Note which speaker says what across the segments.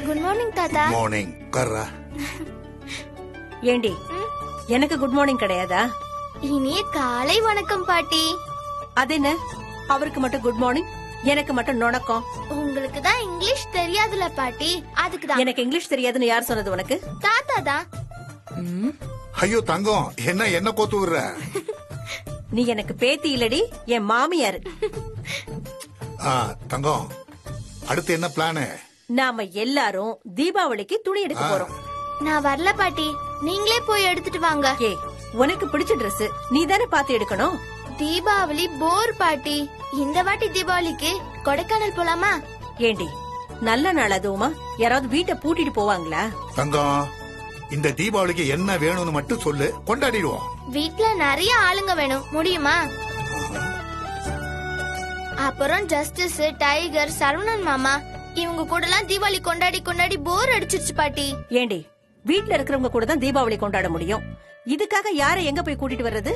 Speaker 1: Good morning தாத்தா
Speaker 2: morning உட்கார்றா
Speaker 3: ஏண்டி எனக்கு குட் மார்னிங் கிடையாதா
Speaker 1: இனிய காலை வணக்கம் பாட்டி
Speaker 3: அது என்ன அவருக்கு மட்டும் குட் மார்னிங் எனக்கு மட்டும் நுணக்கம்
Speaker 1: உங்களுக்கு தான் இங்கிலீஷ் தெரியாதுல பாட்டி அதுக்கு தான்
Speaker 3: எனக்கு இங்கிலீஷ் தெரியாதுன்னு யார் சொன்னது உனக்கு
Speaker 1: தாத்தா தான்
Speaker 2: ஐயோ தங்கம் என்ன என்ன கோத்து விடுற
Speaker 3: நீ எனக்கு பேத்தி இல்லடி என் மாமியார்
Speaker 2: ஆ, தங்கம் அடுத்து என்ன பிளானு
Speaker 3: நாம எல்லாரும் தீபாவளிக்கு துணி எடுக்க போறோம்
Speaker 1: நான் வரல பாட்டி நீங்களே போய் எடுத்துட்டு வாங்க
Speaker 3: ஏ உனக்கு பிடிச்ச Dress நீ தானே பாத்து எடுக்கணும்
Speaker 1: தீபாவளி போர் பாட்டி இந்த வாட்டி தீபாவளிக்கு கொடைக்கானல் போலாமா
Speaker 3: ஏண்டி நல்ல நாள் அதுவுமா யாராவது வீட்டை பூட்டிட்டு போவாங்களா
Speaker 2: தங்கம் இந்த தீபாவளிக்கு என்ன வேணும்னு மட்டும் சொல்லு கொண்டாடிடுவோம்
Speaker 1: வீட்ல நிறைய ஆளுங்க வேணும் முடியுமா அப்புறம் ஜஸ்டிஸ் டைகர் சரவணன் மாமா இவங்க கூட எல்லாம் தீபாவளி கொண்டாடி கொண்டாடி போர் அடிச்சிருச்சு பாட்டி
Speaker 3: ஏண்டி வீட்ல இருக்கிறவங்க கூட தான் தீபாவளி கொண்டாட முடியும் இதுக்காக யாரை எங்க போய் கூட்டிட்டு வர்றது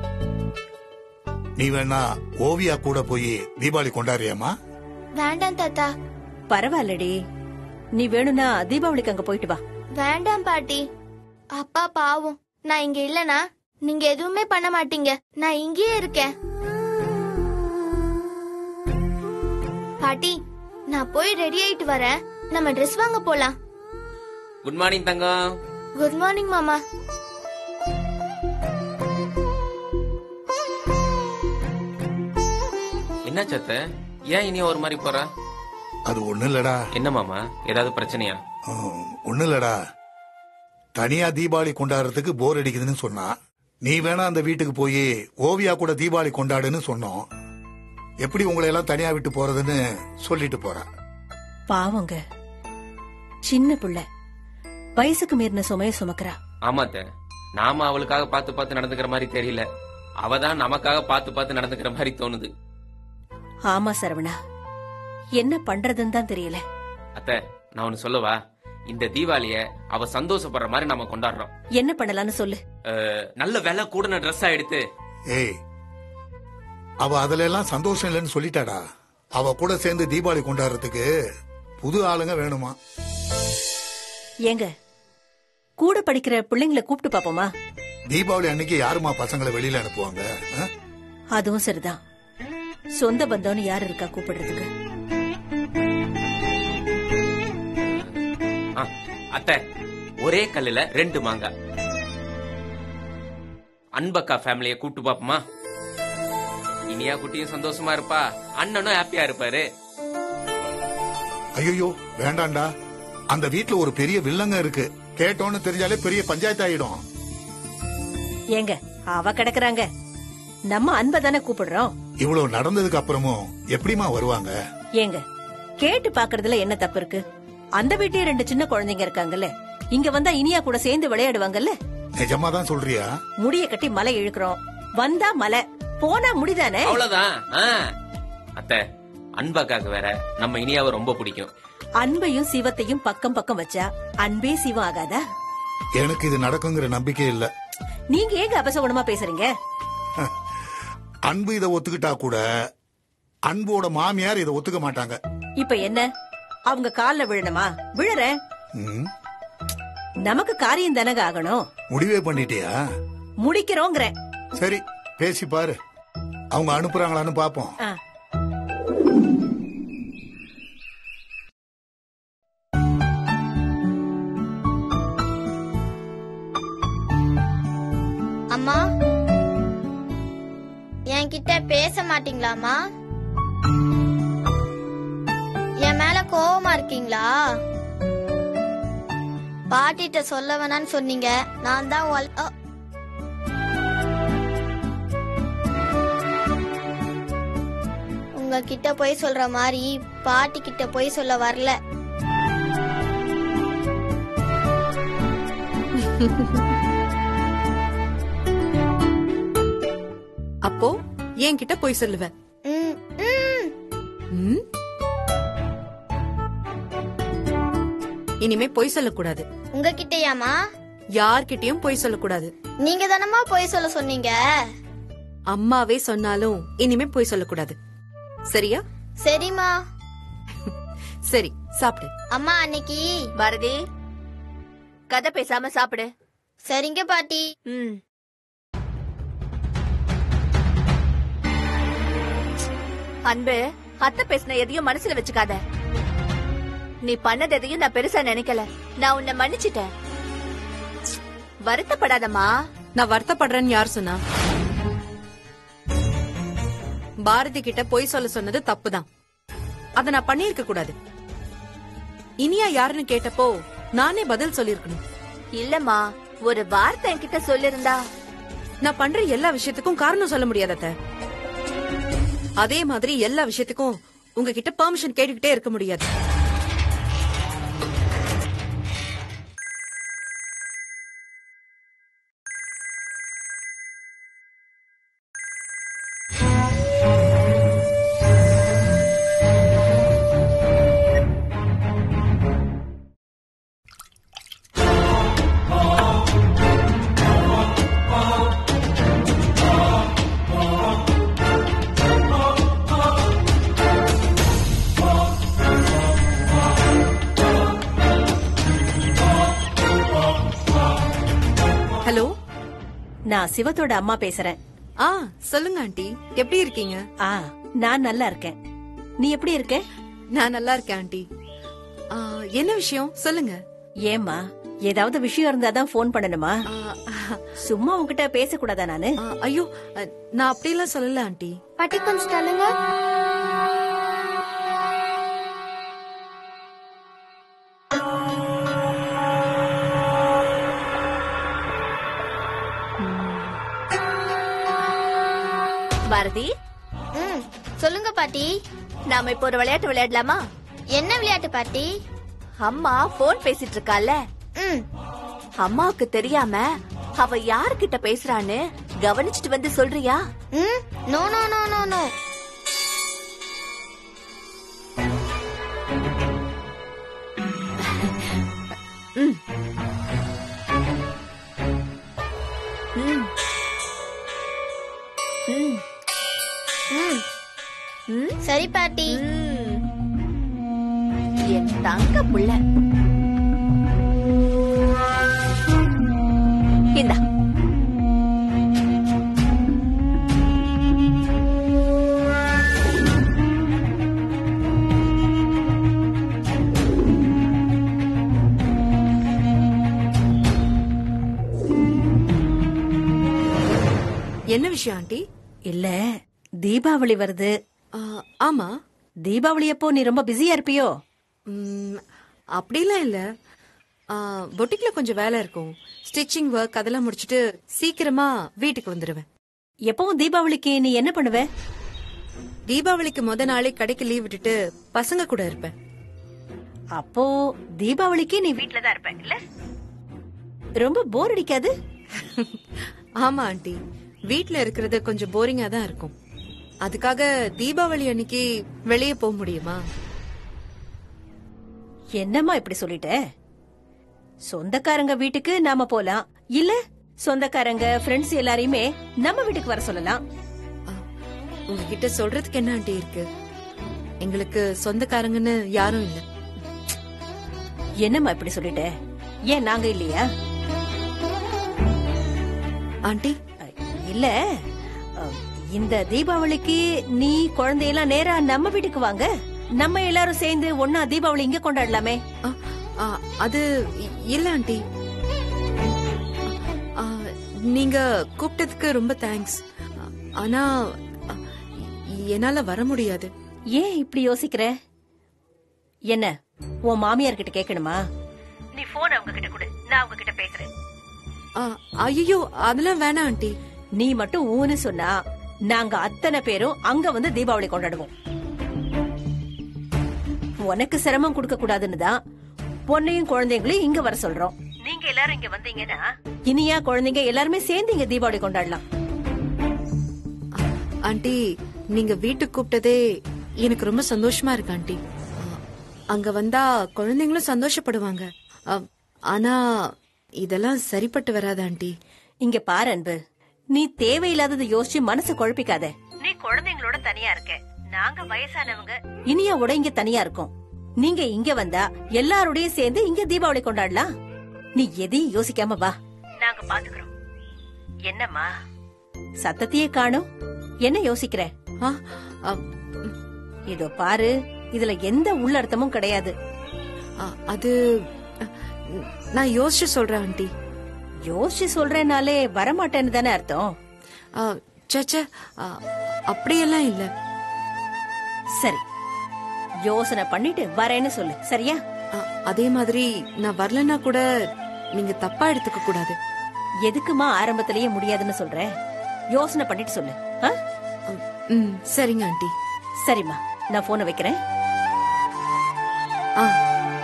Speaker 2: நீ வேணா ஓவியா கூட போய் தீபாவளி கொண்டாடுறியாமா
Speaker 1: வேண்டாம் தாத்தா
Speaker 3: பரவாயில்லடி நீ வேணும்னா தீபாவளிக்கு அங்க போயிட்டு வா
Speaker 1: வேண்டாம் பாட்டி அப்பா பாவம் நான் இங்க இல்லனா நீங்க எதுவுமே பண்ண மாட்டீங்க நான் இங்கேயே இருக்கேன் பாட்டி நான் போய் ரெடி ஆயிட்டு வரேன் நம்ம ட்ரெஸ் வாங்க போலாம்
Speaker 4: குட் மார்னிங் தங்கம்
Speaker 1: குட் மார்னிங் மாமா
Speaker 4: என்ன சத்த ஏன் இனி ஒரு மாதிரி போற
Speaker 2: அது ஒண்ணு இல்லடா
Speaker 4: என்ன மாமா ஏதாவது பிரச்சனையா
Speaker 2: ம், ஒண்ணு இல்லடா தனியா தீபாவளி கொண்டாடுறதுக்கு போர் அடிக்குதுன்னு சொன்னா நீ வேணா அந்த வீட்டுக்கு போய் ஓவியா கூட தீபாவளி கொண்டாடுன்னு சொன்னோம் எப்படி உங்களை எல்லாம் தனியா விட்டு போறதுன்னு சொல்லிட்டு போறா
Speaker 3: பாவங்க சின்ன பிள்ளை வயசுக்கு மீறின சுமைய சுமக்கிறா
Speaker 4: ஆமாத்த நாம அவளுக்காக பார்த்து பார்த்து நடந்துக்கிற மாதிரி தெரியல அவ தான் நமக்காக பார்த்து பார்த்து நடந்துக்கிற மாதிரி தோணுது
Speaker 3: ஆமா சரவணா என்ன பண்றதுன்னு தான் தெரியல
Speaker 4: அத்த நான் ஒன்னு சொல்லவா இந்த தீபாவளிய அவ சந்தோஷப்படுற மாதிரி நாம கொண்டாடுறோம்
Speaker 3: என்ன பண்ணலாம்னு சொல்லு
Speaker 4: அஹ், நல்ல விலை கூடின ட்ரெஸ்ஸா எடுத்து
Speaker 2: ஏய் அவ அதுல எல்லாம் சந்தோஷம் இல்லைன்னு சொல்லிட்டாடா அவ கூட சேர்ந்து தீபாவளி கொண்டாடுறதுக்கு புது ஆளுங்க வேணுமா
Speaker 3: ஏங்க கூட படிக்கிற பிள்ளைங்களை கூப்பிட்டு பாப்போமா
Speaker 2: தீபாவளி அன்னைக்கு யாருமா பசங்களை வெளியில அனுப்புவாங்க ஆ?
Speaker 3: அதுவும் சரிதான் சொந்த பந்தம்னு யார் இருக்கா கூப்பிடுறதுக்கு
Speaker 4: ஆ, அத்தை ஒரே கல்லுல ரெண்டு மாங்காய் அன்பக்கா ஃபேமிலிய கூப்பிட்டு பாப்போமா இனியா குட்டியும் சந்தோஷமா இருப்பா அண்ணனும் ஹாப்பியா இருப்பாரு
Speaker 2: ஐயோ வேண்டாம்டா அந்த வீட்ல ஒரு பெரிய வில்லங்க இருக்கு கேட்டோன்னு தெரிஞ்சாலே பெரிய பஞ்சாயத்து ஆயிடும்
Speaker 3: ஏங்க அவ கிடக்குறாங்க நம்ம அன்பை தானே கூப்பிடுறோம்
Speaker 2: இவ்வளவு நடந்ததுக்கு அப்புறமும் எப்படிமா வருவாங்க
Speaker 3: ஏங்க கேட்டு பாக்குறதுல என்ன தப்பு இருக்கு அந்த வீட்லயே ரெண்டு சின்ன குழந்தைங்க இருக்காங்கல்ல இங்க வந்தா இனியா கூட சேர்ந்து விளையாடுவாங்கல்ல
Speaker 2: நிஜமா தான் சொல்றியா
Speaker 3: முடிய கட்டி மலை இழுக்கிறோம் வந்தா மலை போனா முடிதானே
Speaker 4: அவ்வளவுதான் ஆ. அத்தை அன்பக்காக்கு வேற நம்ம இனியாவை ரொம்ப பிடிக்கும்
Speaker 3: அன்பையும் சிவத்தையும் பக்கம் பக்கம் வச்சா அன்பே சிவம் ஆகாதா
Speaker 2: எனக்கு இது நடக்குங்கிற நம்பிக்கை இல்ல
Speaker 3: நீங்க ஏங்க அபசகுணமா பேசுறீங்க
Speaker 2: அன்பு இதை ஒத்துக்கிட்டா கூட அன்போட மாமியார் இதை ஒத்துக்க மாட்டாங்க
Speaker 3: இப்ப என்ன அவங்க கால்ல விழணுமா விழறேன்
Speaker 2: ம்,
Speaker 3: நமக்கு காரியம் தானக ஆகணும்
Speaker 2: முடிவே பண்ணிட்டியா
Speaker 3: முடிக்கிறோங்கிறேன்
Speaker 2: சரி பேசி பாரு அவங்க அனுப்புறாங்களான்னு பாப்போம்
Speaker 3: ஆ.
Speaker 1: அம்மா என்கிட்ட பேச மாட்டீங்களாமா என் மேல கோவமா இருக்கீங்களா பாட்டிட்ட சொல்ல வேணாம்னு சொன்னீங்க நான் தான் ஒல்- அ. உங்ககிட்ட போய் சொல்ற மாதிரி பாட்டி கிட்ட போய் சொல்ல வரல
Speaker 5: அப்போ என்கிட்ட போய் சொல்லுவேன்
Speaker 1: ம், ம்.
Speaker 5: ம்? இனிமே பொய் சொல்லக்கூடாது
Speaker 1: உங்ககிட்டயாமா
Speaker 5: யார்கிட்டயும் பொய் சொல்லக்கூடாது
Speaker 1: நீங்க தானமா போய் சொல்ல சொன்னீங்க
Speaker 5: அம்மாவே சொன்னாலும் இனிமே பொய் சொல்லக்கூடாது சரியா
Speaker 1: சரிம்மா
Speaker 5: சரி சாப்பிடு
Speaker 1: அம்மா அன்னைக்கு
Speaker 6: பாரதி கதை பேசாம சாப்பிடு
Speaker 1: சரிங்க பாட்டி
Speaker 6: ம் அன்பு அத்தை பேசின எதையும் மனசுல வச்சுக்காத நீ பண்ணது எதையும் நான் பெருசா நினைக்கல நான் உன்னை மன்னிச்சிட்டேன் வருத்தப்படாதம்மா
Speaker 5: நான் வருத்தப்படுறேன்னு யார் சொன்னா பாரதி கிட்ட பொய் சொல்ல சொன்னது தப்புதான் அத நான் பண்ணியிருக்க கூடாது இனியா யாருன்னு கேட்டப்போ நானே பதில் சொல்லிருக்கணும்
Speaker 6: இல்லம்மா ஒரு வார்த்தை என்கிட்ட சொல்லிருந்தா
Speaker 5: நான் பண்ற எல்லா விஷயத்துக்கும் காரணம் சொல்ல முடியாது அத்தை அதே மாதிரி எல்லா விஷயத்துக்கும் உங்ககிட்ட பெர்மிஷன் கேட்டுக்கிட்டே இருக்க முடியாது ஹலோ
Speaker 3: நான் சிவத்தோட அம்மா பேசுறேன்
Speaker 5: ஆ சொல்லுங்க ஆண்டி எப்படி இருக்கீங்க
Speaker 3: ஆ நான் நல்லா இருக்கேன் நீ எப்படி இருக்க
Speaker 5: நான் நல்லா இருக்கேன் ஆண்டி ஆ, என்ன விஷயம் சொல்லுங்க
Speaker 3: ஏம்மா ஏதாவது விஷயம் இருந்தாதான் ஃபோன் பண்ணணுமா
Speaker 5: ஆ,
Speaker 3: சும்மா உன்கிட்ட பேசக்கூடாதா நானு
Speaker 5: ஆ, ஐயோ அ, நான் அப்படியெல்லாம் சொல்லல ஆண்டி
Speaker 1: பாட்டி கொஞ்சம் தள்ளுங்க
Speaker 6: பாரதி
Speaker 1: ம் சொல்லுங்க பாட்டி
Speaker 6: நாம இப்போ ஒரு விளையாட்டு விளையாடலாமா
Speaker 1: என்ன விளையாட்டு பாட்டி
Speaker 6: அம்மா போன் பேசிட்டு இருக்கால
Speaker 1: ம்
Speaker 6: அம்மாவுக்கு தெரியாம அவ யார்கிட்ட பேசுறான்னு கவனிச்சுட்டு வந்து சொல்றியா
Speaker 1: ம் no no no no no
Speaker 6: ம். ம்.
Speaker 1: ம்
Speaker 6: ம்.
Speaker 1: சரி பாட்டி
Speaker 6: ம். என் தங்க புள்ள இந்தா
Speaker 5: என்ன விஷயம் ஆண்டி
Speaker 3: இல்ல தீபாவளி வருது
Speaker 5: ஆ, ஆமா
Speaker 3: தீபாவளி அப்போ நீ ரொம்ப பிஸியா இருப்பியோ
Speaker 5: ம், அப்படிலாம் இல்ல பொட்டிக்ல கொஞ்சம் வேலை இருக்கும் ஸ்டிச்சிங் ஒர்க் அதெல்லாம் முடிச்சிட்டு சீக்கிரமா வீட்டுக்கு வந்துடுவேன்
Speaker 3: எப்பவும் தீபாவளிக்கு நீ என்ன பண்ணுவ
Speaker 5: தீபாவளிக்கு முத நாளே கடைக்கு லீவ் விட்டுட்டு பசங்க கூட இருப்பேன்
Speaker 3: அப்போ தீபாவளிக்கு நீ வீட்ல தான் இருப்ப இல்ல ரொம்ப போர் அடிக்காது
Speaker 5: ஆமா ஆண்டி வீட்ல இருக்கிறது கொஞ்சம் போரிங்கா தான் இருக்கும் அதுக்காக தீபாவளி அன்னைக்கு வெளியே போக முடியுமா
Speaker 3: என்னம்மா இப்படி சொல்லிட்ட சொந்தக்காரங்க வீட்டுக்கு நாம போலாம் இல்ல சொந்தக்காரங்க ஃப்ரெண்ட்ஸ் எல்லாரையுமே நம்ம வீட்டுக்கு வர சொல்லலாம்
Speaker 5: ஆ, உங்ககிட்ட சொல்றதுக்கு என்ன ஆண்டி இருக்கு எங்களுக்கு சொந்தக்காரங்கன்னு யாரும் இல்ல
Speaker 3: என்னம்மா இப்படி சொல்லிட்ட ஏன் நாங்க இல்லையா
Speaker 5: ஆண்டி
Speaker 3: அ, இல்ல அ, இந்த தீபாவளிக்கு நீ குழந்தையெல்லாம் நேரா நம்ம வீட்டுக்கு வாங்க நம்ம எல்லாரும் சேர்ந்து ஒன்னா தீபாவளி இங்க கொண்டாடலாமே
Speaker 5: ஆ, ஆ, அது இ- இல்ல ஆண்டி ஆ, நீங்க கூப்பிட்டதுக்கு ரொம்ப தேங்க்ஸ் ஆனா ஆ, என்னால வர முடியாது
Speaker 3: ஏன் இப்படி யோசிக்கிற என்ன உன் மாமியார் கிட்ட கேட்கணுமா நீ போன் அவங்க கிட்ட கொடு நான் அவங்க கிட்ட பேசுறேன்
Speaker 5: ஐயோ அதெல்லாம் வேணாம் ஆண்டி
Speaker 3: நீ மட்டும் ஊன்னு சொன்னா நாங்க அத்தனை பேரும் அங்க வந்து தீபாவளி கொண்டாடுவோம் உனக்கு சிரமம் கொடுக்க கூடாதுன்னு தான் பொண்ணையும் குழந்தைங்களையும் இங்க வர சொல்றோம் நீங்க எல்லாரும் இங்க வந்தீங்கன்னா இனியா குழந்தைங்க எல்லாருமே சேர்ந்து இங்க தீபாவளி கொண்டாடலாம்
Speaker 5: ஆண்டி நீங்க வீட்டுக்கு கூப்பிட்டதே எனக்கு ரொம்ப சந்தோஷமா இருக்கு ஆண்டி ஆ, அங்க வந்தா குழந்தைங்களும் சந்தோஷப்படுவாங்க ஆ, ஆனா இதெல்லாம் சரிப்பட்டு வராது ஆண்டி
Speaker 3: இங்க பாரு அன்பு நீ தேவையில்லாததை யோசிச்சு மனசு குழப்பிக்காத நீ குழந்தைங்களோட தனியா இருக்க நாங்க வயசானவங்க இனியாவோட இங்க தனியா இருக்கோம் நீங்க இங்க வந்தா எல்லாரோடயும் சேர்ந்து இங்க தீபாவளி கொண்டாடலாம் நீ எதையும் யோசிக்காம வா நாங்க பாத்துக்கிறோம் என்னம்மா சத்தத்தையே காணும் என்ன யோசிக்கிற
Speaker 5: ஆ, ஆ,
Speaker 3: இதோ பாரு இதுல எந்த உள்ளர்த்தமும் கிடையாது
Speaker 5: ஆ, அது அ, நான் யோசிச்சு சொல்றேன் ஆண்டி
Speaker 3: யோசிச்சு சொல்றேனாலே வரமாட்டேன்னு தானே அர்த்தம்
Speaker 5: ஆ, ச்சே ச்சே, ஆ, அப்படியெல்லாம் இல்ல
Speaker 3: சரி யோசனை பண்ணிட்டு வரேன்னு சொல்லு சரியா
Speaker 5: ஆ, அதே மாதிரி நான் வரலன்னா கூட நீங்க தப்பா எடுத்துக்க கூடாது
Speaker 3: எதுக்குமா ஆரம்பத்திலேயே முடியாதுன்னு சொல்ற யோசனை பண்ணிட்டு சொல்லு ஆ?
Speaker 5: ம் சரிங்க ஆண்டி
Speaker 3: சரிம்மா நான் போனை வைக்கிறேன்
Speaker 5: ஆ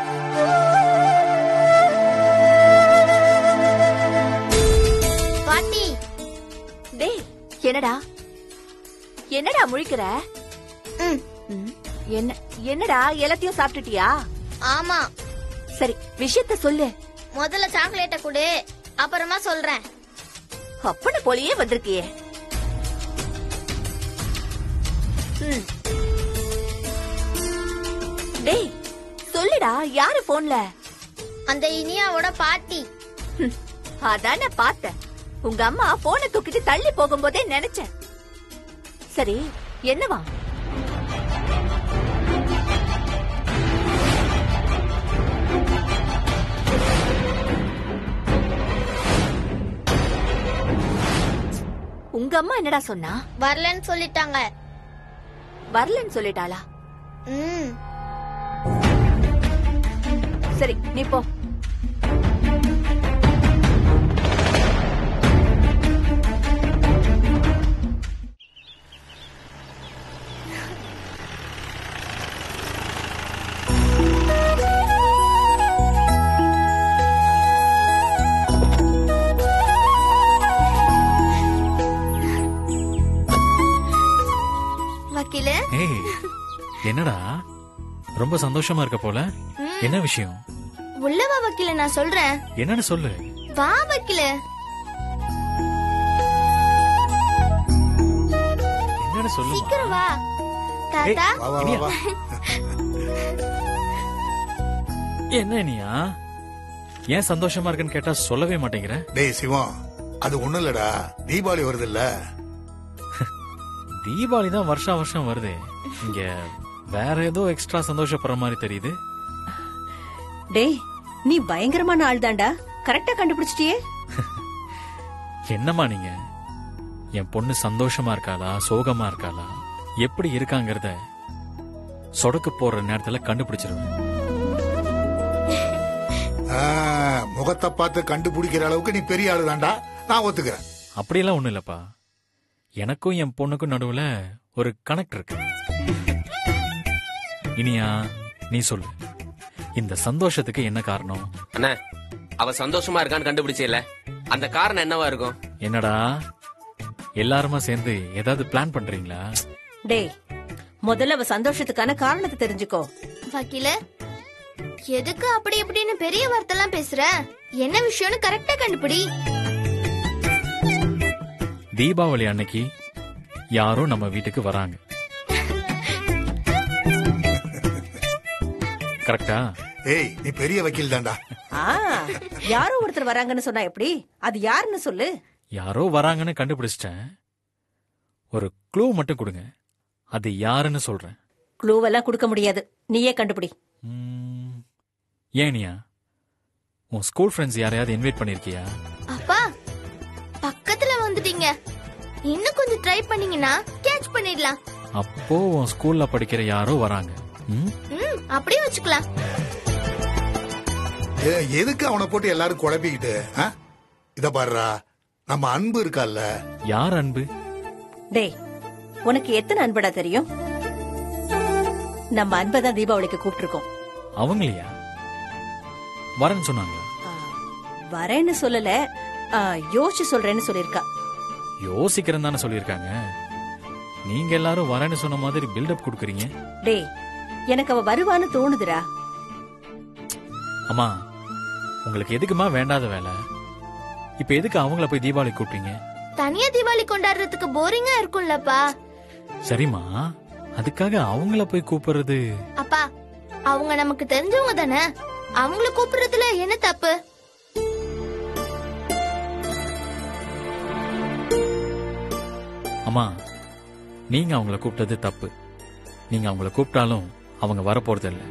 Speaker 1: பாட்டி
Speaker 6: டேய் என்னடா என்னடா முழிக்கிற
Speaker 1: ம்
Speaker 6: ம், என்ன என்னடா எல்லாத்தையும் சாப்பிட்டுட்டியா
Speaker 1: ஆமா
Speaker 6: சரி விஷயத்த சொல்லு
Speaker 1: முதல்ல சாக்லேட்ட கொடு அப்புறமா சொல்றேன்
Speaker 6: அப்பன போலயே வந்திருக்கியே ம். டேய் சொல்லுடா யாரு போன்ல
Speaker 1: அந்த இனியாவோட பாட்டி
Speaker 6: அதான் நான் பார்த்தேன் உங்க அம்மா போனை தூக்கிட்டு தள்ளி போகும்போதே நினைச்சேன் சரி என்னவா உங்க அம்மா என்னடா சொன்னா
Speaker 1: வரலன்னு சொல்லிட்டாங்க
Speaker 6: வரலன்னு சொல்லிட்டாளா
Speaker 1: ம்
Speaker 6: சரி நீ போ
Speaker 1: வக்கீலு
Speaker 7: ஏய் என்னடா ரொம்ப சந்தோஷமா இருக்க போல என்ன விஷயம்
Speaker 1: உள்ள வா வக்கீல நான் சொல்றேன்
Speaker 7: என்னன்னு சொல்லு
Speaker 1: வா வக்கீலு
Speaker 7: என்னன்னு சொல்லுமா
Speaker 1: சீக்கிரம் வா தாத்தா
Speaker 2: வா வா வா வா
Speaker 7: என்ன நீயா ஏன் சந்தோஷமா இருக்குன்னு கேட்டா சொல்லவே மாட்டேங்கிற
Speaker 2: டேய் சிவம் அது ஒண்ணும் இல்லடா தீபாவளி வருது இல்ல
Speaker 7: தீபாவளி தான் வருஷா வருஷம் வருது இங்க வேற ஏதோ எக்ஸ்ட்ரா சந்தோஷப்படுற மாதிரி தெரியுது
Speaker 3: டேய் நீ பயங்கரமான ஆள் தான்டா கரெக்டா கண்டுபிடிச்சிட்டியே
Speaker 7: என்னம்மா நீங்க என் பொண்ணு சந்தோஷமா இருக்காளா சோகமா இருக்காளா எப்படி இருக்காங்கறத சொடக்கு போடுற நேரத்துல கண்டுபிடிச்சிருவேன்
Speaker 2: முகத்தை பார்த்து கண்டுபிடிக்கிற அளவுக்கு நீ பெரிய ஆளு தான்டா நான் ஒத்துக்கிறேன்
Speaker 7: அப்படியெல்லாம் ஒண்ணும் இல்லப்பா எனக்கும் என் பொண்ணுக்கும் நடுவுல ஒரு கனெக்ட் இருக்கு இனியா நீ சொல்லு இந்த சந்தோஷத்துக்கு என்ன காரணம்
Speaker 4: அண்ணா அவ சந்தோஷமா இருக்கான்னு கண்டுபிடிச்சேல அந்த காரணம் என்னவா இருக்கும்
Speaker 7: என்னடா எல்லாருமா சேர்ந்து ஏதாவது பிளான் பண்றீங்களா
Speaker 3: டேய் முதல்ல அவ சந்தோஷத்துக்கான காரணத்தை தெரிஞ்சுக்கோ
Speaker 1: வக்கீலு எதுக்கு அப்படி இப்படின்னு பெரிய வார்த்தைலாம் பேசுற என்ன விஷயம்னு கரெக்டா கண்டுபிடி
Speaker 7: தீபாவளி அன்னைக்கு யாரோ நம்ம வீட்டுக்கு வராங்க கரெக்டா
Speaker 2: ஏய் நீ பெரிய வக்கீல் தான்டா
Speaker 3: ஆ யாரோ ஒருத்தர் வராங்கன்னு சொன்னா எப்படி அது யாருன்னு சொல்லு
Speaker 7: யாரோ வராங்கன்னு கண்டுபிடிச்சிட்டேன் ஒரு க்ளூ மட்டும் கொடுங்க அது யாருன்னு சொல்றேன்
Speaker 3: க்ளூவெல்லாம் கொடுக்க முடியாது நீயே கண்டுபிடி
Speaker 7: ம், ஏனியா உன் ஸ்கூல் ஃப்ரெண்ட்ஸ் யாரையாவது இன்வைட் பண்ணிருக்கியா
Speaker 1: அப்பா பக்கத்துல வந்துட்டீங்க இன்னும் கொஞ்சம் ட்ரை பண்ணீங்கன்னா கேட்ச் பண்ணிடலாம்
Speaker 7: அப்போ உன் ஸ்கூல்ல படிக்கிற யாரோ வராங்க ம்?
Speaker 1: ம் அப்படியே வச்சுக்கலாம்
Speaker 2: ஏ, எதுக்கு அவனை போட்டு எல்லாரும் குழப்பிக்கிட்டு ஆ? இத பாருடா நம்ம அன்பு இருக்கால்ல
Speaker 7: யார் அன்பு
Speaker 3: டேய் உனக்கு எத்தனை அன்படா தெரியும் நம்ம அன்பை தான் தீபாவளிக்கு கூப்பிட்டுருக்கோம்
Speaker 7: அவங்களையா வரேன்னு சொன்னாங்களா
Speaker 3: ஆ, வரேன்னு சொல்லல ஆ, யோசிச்சு சொல்றேன்னு சொல்லிருக்கா
Speaker 7: யோசிக்கிறேன்னு தானே சொல்லியிருக்காங்க நீங்க எல்லாரும் வரேன்னு சொன்ன மாதிரி பில்டப் கொடுக்குறீங்க
Speaker 3: டேய் எனக்கு அவ வருவான்னு தோணுதுடா
Speaker 7: அம்மா உங்களுக்கு எதுக்குமா வேண்டாத வேலை இப்ப எதுக்கு அவங்கள போய் தீபாவளி கூப்பிட்டீங்க
Speaker 1: தனியா தீபாவளி கொண்டாடுறதுக்கு போரிங்கா இருக்கும்லப்பா
Speaker 7: சரிம்மா அதுக்காக அவங்கள போய் கூப்பிடுறது
Speaker 1: அப்பா அவங்க நமக்கு தெரிஞ்சவங்க தானே அவங்கள கூப்பிடுறதுல என்ன தப்பு
Speaker 7: அம்மா நீங்க அவங்கள கூப்பிட்டது தப்பு நீங்க அவங்கள கூப்பிட்டாலும் அவங்க வரப்போறது இல்ல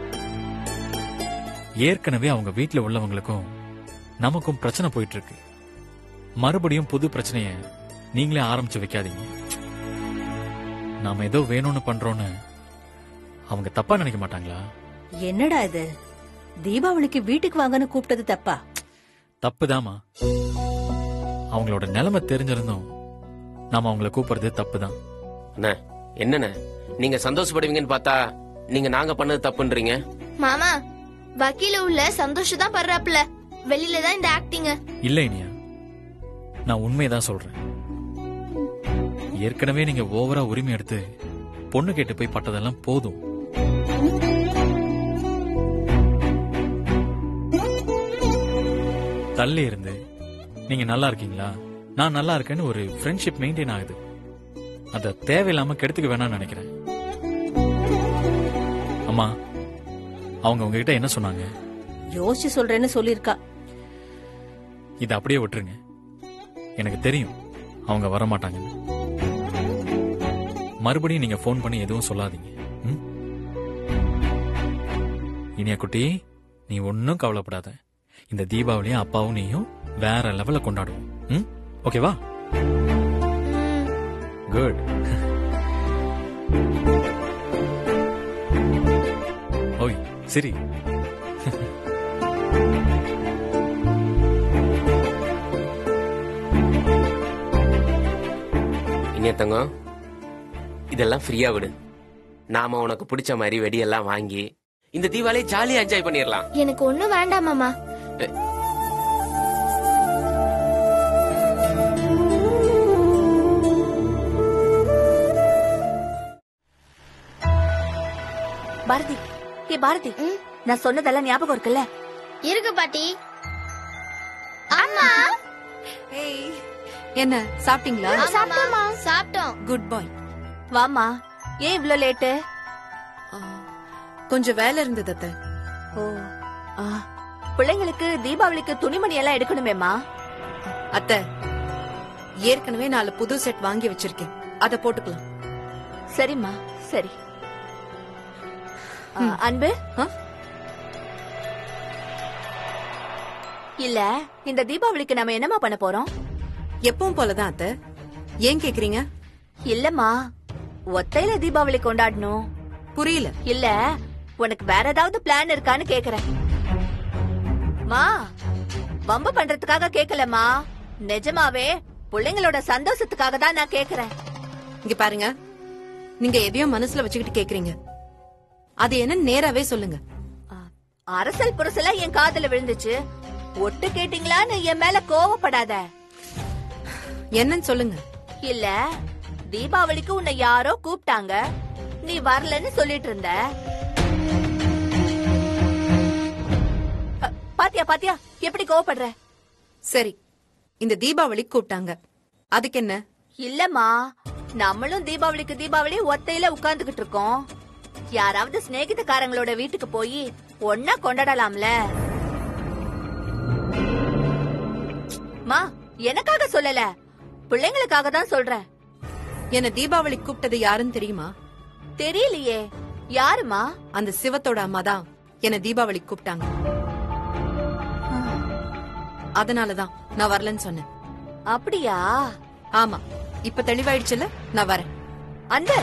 Speaker 7: ஏற்கனவே அவங்க வீட்ல உள்ளவங்களுக்கும் நமக்கும் பிரச்சனை போயிட்டு இருக்கு மறுபடியும் புது பிரச்சனைய நீங்களே ஆரம்பிச்சு வைக்காதீங்க நாம ஏதோ வேணும்னு பண்றோம்னு அவங்க தப்பா நினைக்க மாட்டாங்களா
Speaker 3: என்னடா இது தீபாவளிக்கு வீட்டுக்கு வாங்கன்னு கூப்பிட்டது தப்பா
Speaker 7: தப்புதாம்மா அவங்களோட நிலைமை தெரிஞ்சிருந்தும் நாம அவங்கள கூப்பிடுறது தப்புதான்
Speaker 4: அண்ணே என்னண்ணே நீங்க சந்தோஷப்படுவீங்கன்னு பார்த்தா நீங்க நாங்க பண்ணது தப்புன்றீங்க
Speaker 1: மாமா வக்கீல உள்ள சந்தோஷம் தான் படுறாப்ல வெளியில தான் இந்த ஆக்டிங்
Speaker 7: இல்ல இனியா நான் உண்மையதான் சொல்றேன் ஏற்கனவே நீங்க ஓவரா உரிமை எடுத்து பொண்ணு கேட்டு போய் பட்டதெல்லாம் போதும் தள்ளி இருந்து நீங்க நல்லா இருக்கீங்களா நான் நல்லா இருக்கேன்னு ஒரு ஃப்ரெண்ட்ஷிப் மெயின்டைன் ஆகுது அத தேவையில்லாம கெடுத்துக்க வேணாம்னு நினைக்கிறேன் அம்மா அவங்க உங்ககிட்ட என்ன சொன்னாங்க
Speaker 3: யோசிச்சு சொல்றேன்னு சொல்லிருக்கா
Speaker 7: இதை அப்படியே விட்டுருங்க எனக்கு தெரியும் அவங்க வர மாட்டாங்கன்னு மறுபடியும் நீங்க ஃபோன் பண்ணி எதுவும் சொல்லாதீங்க ம்? இனியா குட்டி நீ ஒன்னும் கவலைப்படாத இந்த தீபாவளியும் அப்பாவும் நீயும் வேற லெவல்ல கொண்டாடுவோம் ம்? ஓகேவா குட் ஓய் சரி
Speaker 4: இனிய தங்கம் இதெல்லாம் ஃப்ரீயா விடு நாம உனக்கு பிடிச்ச மாதிரி வெடியெல்லாம் வாங்கி இந்த தீபாவளியை ஜாலியா என்ஜாய் பண்ணிடலாம்
Speaker 1: எனக்கு ஒண்ணும் வேண்டாம் மாமா
Speaker 6: பாரதி ஏ பாரதி
Speaker 1: ம்?
Speaker 6: நான் சொன்னதெல்லாம் ஞாபகம் இருக்குல்ல
Speaker 1: இருக்கு பாட்டி அம்மா
Speaker 5: என்ன சாப்பிட்டீங்களா
Speaker 1: சாப்பிட்டோமா சாப்பிட்டோம்
Speaker 5: குட் பாய்
Speaker 6: வாமா ஏன் இவ்ளோ லேட்டு
Speaker 5: கொஞ்சம் வேலை இருந்தது அத்தை
Speaker 6: ஓ ஆ, பிள்ளைங்களுக்கு தீபாவளிக்கு துணிமணி எல்லாம் எடுக்கணுமேமா
Speaker 5: அத்தை ஏற்கனவே நாலு புது செட் வாங்கி வச்சிருக்கேன் அத போட்டுக்கலாம்
Speaker 6: சரிம்மா சரி ஆ, அன்பு
Speaker 5: ஆ?
Speaker 6: இல்ல இந்த தீபாவளிக்கு நம்ம என்னமா பண்ண போறோம்
Speaker 5: எப்பவும் போலதான் அத்தை ஏன் கேக்குறீங்க
Speaker 6: இல்லம்மா ஒத்தையில தீபாவளி கொண்டாடணும்
Speaker 5: புரியல
Speaker 6: இல்ல உனக்கு வேற ஏதாவது பிளான் இருக்கான்னு கேக்குறேன் மா வம்பு பண்றதுக்காக கேக்கலம்மா நிஜமாவே பிள்ளைங்களோட சந்தோஷத்துக்காக தான் நான் கேக்குறேன்
Speaker 5: இங்க பாருங்க நீங்க எதையோ மனசுல வச்சுக்கிட்டு கேக்குறீங்க அது என்ன நேராவே சொல்லுங்க
Speaker 6: ஆ, அரசல் புரசலா என் காதுல விழுந்துச்சு ஒட்டு கேட்டீங்களான்னு என் மேல கோவப்படாத
Speaker 5: என்னன்னு சொல்லுங்க
Speaker 6: இல்ல தீபாவளிக்கு உன்னை யாரோ கூப்பிட்டாங்க நீ வரலன்னு சொல்லிட்டு இருந்த அ, பாத்தியா பாத்தியா எப்படி கோவப்படுற
Speaker 5: சரி இந்த தீபாவளி கூப்பிட்டாங்க அதுக்கு என்ன
Speaker 6: இல்லம்மா நம்மளும் தீபாவளிக்கு தீபாவளி ஒத்தையில உட்கார்ந்துகிட்டு இருக்கோம் யாராவது சிநேகிதக்காரங்களோட வீட்டுக்கு போய் ஒன்னா கொண்டாடலாம்ல மா எனக்காக சொல்லல பிள்ளைங்களுக்காக தான் சொல்றேன்
Speaker 5: என்ன தீபாவளி கூப்பிட்டது யாருன்னு தெரியுமா
Speaker 6: தெரியலையே யாருமா
Speaker 5: அந்த சிவத்தோட அம்மா தான் என்ன தீபாவளி கூப்பிட்டாங்க அதனாலதான் நான் வரலன்னு சொன்னேன்
Speaker 6: அப்படியா
Speaker 5: ஆமா இப்ப தெளிவாயிடுச்சுல நான் வரேன்
Speaker 6: அந்த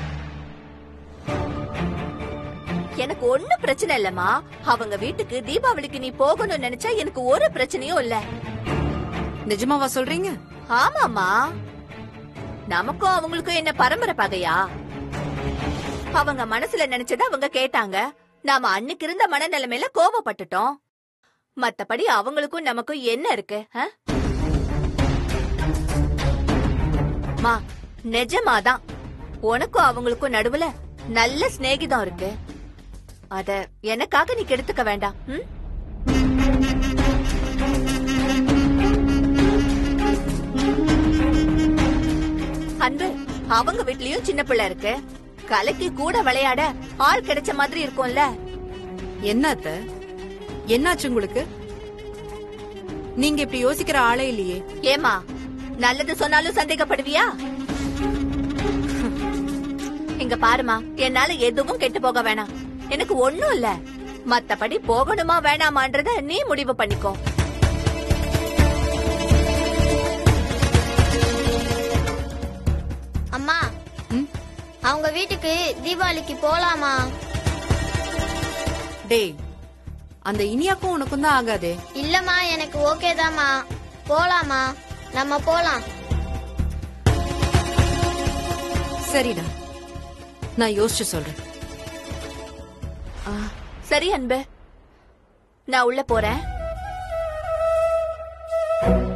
Speaker 6: எனக்கு ஒண்ணு பிரச்சனை இல்லம்மா அவங்க வீட்டுக்கு தீபாவளிக்கு நீ போகணும்னு நினைச்சா எனக்கு ஒரு பிரச்சனையும் இல்ல
Speaker 5: நிஜமாவா சொல்றீங்க
Speaker 6: ஆமாமா நமக்கும் அவங்களுக்கும் என்ன பரம்பரை பகையா அவங்க மனசுல நினைச்சத அவங்க கேட்டாங்க நாம அன்னைக்கு இருந்த மனநிலைமையில கோவப்பட்டுட்டோம் மத்தபடி அவங்களுக்கும் நமக்கும் என்ன இருக்கு ஆ? மா நிஜமாதான் உனக்கும் அவங்களுக்கும் நடுவுல நல்ல சிநேகிதம் இருக்கு அத எனக்காக நீ கெடுத்துக்க வேண்டாம் ம்? அன்பு அவங்க வீட்லயும் சின்ன பிள்ளை இருக்கு கலக்கி கூட விளையாட ஆள் கிடைச்ச மாதிரி இருக்கும்ல
Speaker 5: என்ன அத்த என்னாச்சு உங்களுக்கு நீங்க இப்படி யோசிக்கிற ஆளே இல்லையே
Speaker 6: ஏமா நல்லது சொன்னாலும் சந்தேகப்படுவியா இங்க பாருமா என்னால எதுவும் கெட்டு போக வேணாம் எனக்கு ஒண்ணும் இல்ல மத்தபடி போகணுமா வேணாமான்றத நீ முடிவு பண்ணிக்கோ
Speaker 1: அம்மா
Speaker 5: ம்?
Speaker 1: அவங்க வீட்டுக்கு தீபாவளிக்கு போலாமா
Speaker 5: டேய் அந்த இனியாக்கும் உனக்கும் தான் ஆகாதே
Speaker 1: இல்லம்மா எனக்கு ஓகே தாம்மா போலாமா நம்ம போலாம்
Speaker 5: சரிடா நான் யோசிச்சு சொல்றேன் ஆ,
Speaker 6: சரி அன்பு நான் உள்ள போறேன்